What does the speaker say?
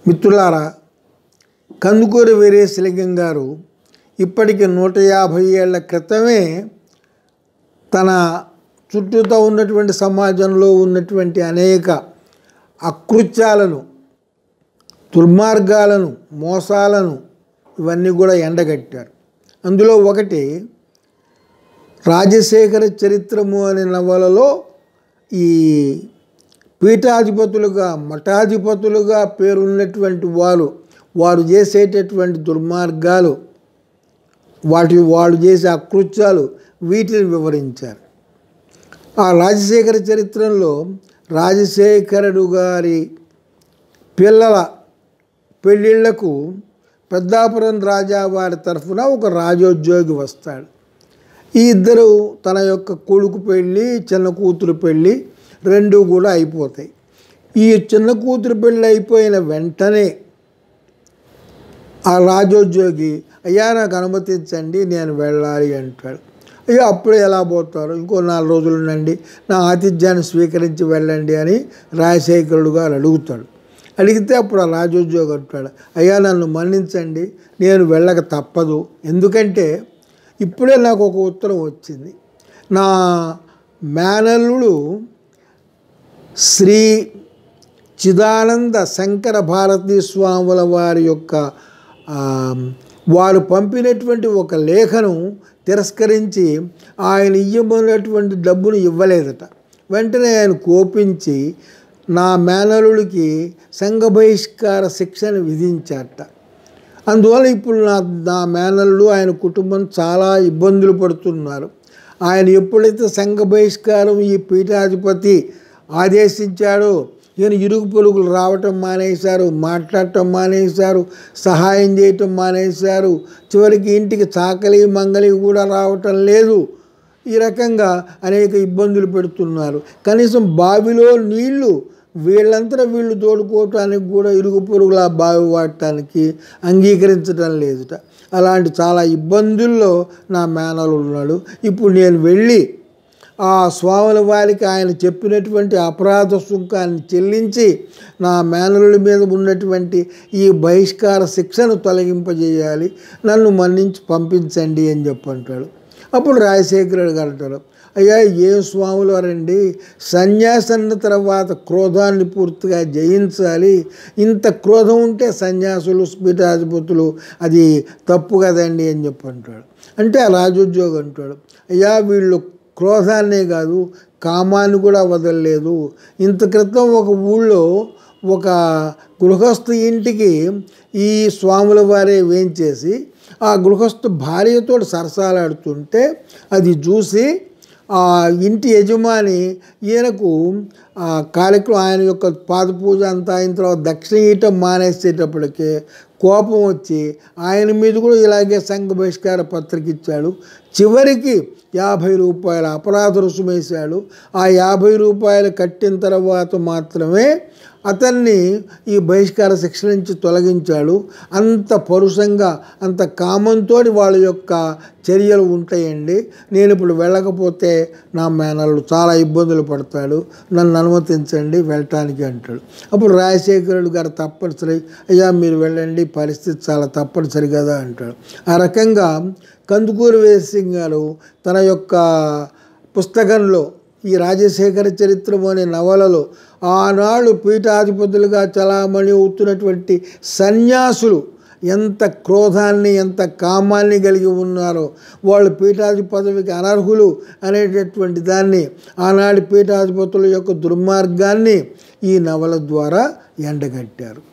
మిత్రులారా కందుకూరి వీరేశలింగం గారు ఇప్పటికి నూట యాభై ఏళ్ల క్రితమే తన చుట్టూతో ఉన్నటువంటి సమాజంలో ఉన్నటువంటి అనేక అకృత్యాలను దుర్మార్గాలను మోసాలను ఇవన్నీ కూడా ఎండగట్టారు అందులో ఒకటి రాజశేఖర చరిత్రము అనే నవలలో ఈ పీఠాధిపతులుగా మఠాధిపతులుగా పేరున్నటువంటి వారు వారు చేసేటటువంటి దుర్మార్గాలు వాటి వాళ్ళు చేసే అకృత్యాలు వీటిని వివరించారు ఆ రాజశేఖర చరిత్రలో రాజశేఖరుడు గారి పిల్లల పెళ్ళిళ్లకు పెద్దాపురం రాజా వారి తరఫున ఒక రాజోద్యోగి వస్తాడు ఈ ఇద్దరు తన యొక్క కొడుకు పెళ్ళి చిన్న కూతురు పెళ్ళి రెండు కూడా అయిపోతాయి ఈ చిన్న కూతురు పెళ్ళి అయిపోయిన వెంటనే ఆ రాజోద్యోగి అయ్యా నాకు అనుమతించండి నేను వెళ్ళాలి అంటాడు అయ్యో అప్పుడే ఎలా పోతారు ఇంకో నాలుగు రోజులు ఉండండి నా ఆతిథ్యాన్ని స్వీకరించి వెళ్ళండి అని రాజశేఖరుడు గారు అడుగుతాడు అడిగితే అప్పుడు ఆ రాజోద్యోగి అంటాడు అయ్యా నన్ను మన్నించండి నేను వెళ్ళక తప్పదు ఎందుకంటే ఇప్పుడే నాకు ఒక ఉత్తరం వచ్చింది నా మేనల్లుడు శ్రీ చిదానంద శంకర భారతీ స్వాముల వారి యొక్క ఆ, వారు పంపినటువంటి ఒక లేఖను తిరస్కరించి ఆయన ఇవ్వమన్నటువంటి డబ్బును ఇవ్వలేదట వెంటనే ఆయన కోపించి నా మేనలుడికి సంఘ బహిష్కార శిక్షను విధించాట అందువల్ల ఇప్పుడు నా నా మేనల్లుడు ఆయన కుటుంబం చాలా ఇబ్బందులు పడుతున్నారు ఆయన ఎప్పుడైతే సంఘ బహిష్కారం ఈ పీఠాధిపతి ఆదేశించాడో ఈయన ఇరుగు పొరుగులు రావటం మానేశారు మాట్లాడటం మానేశారు సహాయం చేయటం మానేశారు చివరికి ఇంటికి చాకలి మంగలి కూడా రావటం లేదు ఈ రకంగా అనేక ఇబ్బందులు పెడుతున్నారు కనీసం బావిలో నీళ్లు వీళ్ళంతా వీళ్ళు తోడుకోవటానికి కూడా ఇరుగు పొరుగుల బావి వాడటానికి అంగీకరించడం లేదుట అలాంటి చాలా ఇబ్బందుల్లో నా మేనలు ఉన్నాడు ఇప్పుడు నేను వెళ్ళి ఆ స్వాముల వారికి ఆయన చెప్పినటువంటి అపరాధ సుంకాన్ని చెల్లించి నా మేనలుడి మీద ఉన్నటువంటి ఈ బహిష్కార శిక్షను తొలగింపజేయాలి నన్ను మన్నించి పంపించండి అని చెప్పంటాడు అప్పుడు రాజశేఖరుడు గారు అంటారు అయ్యా ఏ స్వాములు వారండి సన్యాసన్న తర్వాత క్రోధాన్ని పూర్తిగా జయించాలి ఇంత క్రోధం ఉంటే సన్యాసులు పీఠాధిపతులు అది తప్పు కదండి అని చెప్పి అంటాడు అంటే ఆ రాజోద్యోగి అంటాడు అయ్యా వీళ్ళు క్రోధాన్నే కాదు కామాన్ని కూడా వదలలేదు ఇంత క్రితం ఒక ఊళ్ళో ఒక గృహస్థు ఇంటికి ఈ స్వాముల వారే వేంచేసి ఆ గృహస్థు భార్యతో సరసాలాడుతుంటే అది చూసి ఆ ఇంటి యజమాని ఈయనకు ఆ కార్యక్రమం ఆయన యొక్క పాద పూజ అంతా అయిన తర్వాత దక్షిణ ఇయటం మానేసేటప్పటికే కోపం వచ్చి ఆయన మీద కూడా ఇలాగే సంఘ బహిష్కార పత్రిక ఇచ్చాడు చివరికి యాభై రూపాయల అపరాధ రుసుము వేశాడు ఆ యాభై రూపాయలు కట్టిన తర్వాత మాత్రమే అతన్ని ఈ బహిష్కార శిక్ష నుంచి తొలగించాడు అంత పరుషంగా అంత కామంతో వాళ్ళ యొక్క చర్యలు ఉంటాయండి నేను ఇప్పుడు వెళ్ళకపోతే నా మేనల్లుడు చాలా ఇబ్బందులు పడతాడు నన్ను అనుమతించండి వెళ్ళటానికి అంటాడు అప్పుడు రాజశేఖరుడు గారు తప్పనిసరి అయ్యా మీరు వెళ్ళండి పరిస్థితి చాలా తప్పనిసరి కదా అంటాడు ఆ రకంగా కందుకూరు వేసింగ్ గారు తన యొక్క పుస్తకంలో ఈ రాజశేఖర చరిత్రం అనే నవలలో ఆనాడు పీఠాధిపతులుగా చలామణి అవుతున్నటువంటి సన్యాసులు ఎంత క్రోధాన్ని ఎంత కామాన్ని కలిగి ఉన్నారో వాళ్ళు పీఠాధిపతి పదవికి అనర్హులు అనేటటువంటి దాన్ని ఆనాటి పీఠాధిపతుల యొక్క దుర్మార్గాన్ని ఈ నవల ద్వారా ఎండగట్టారు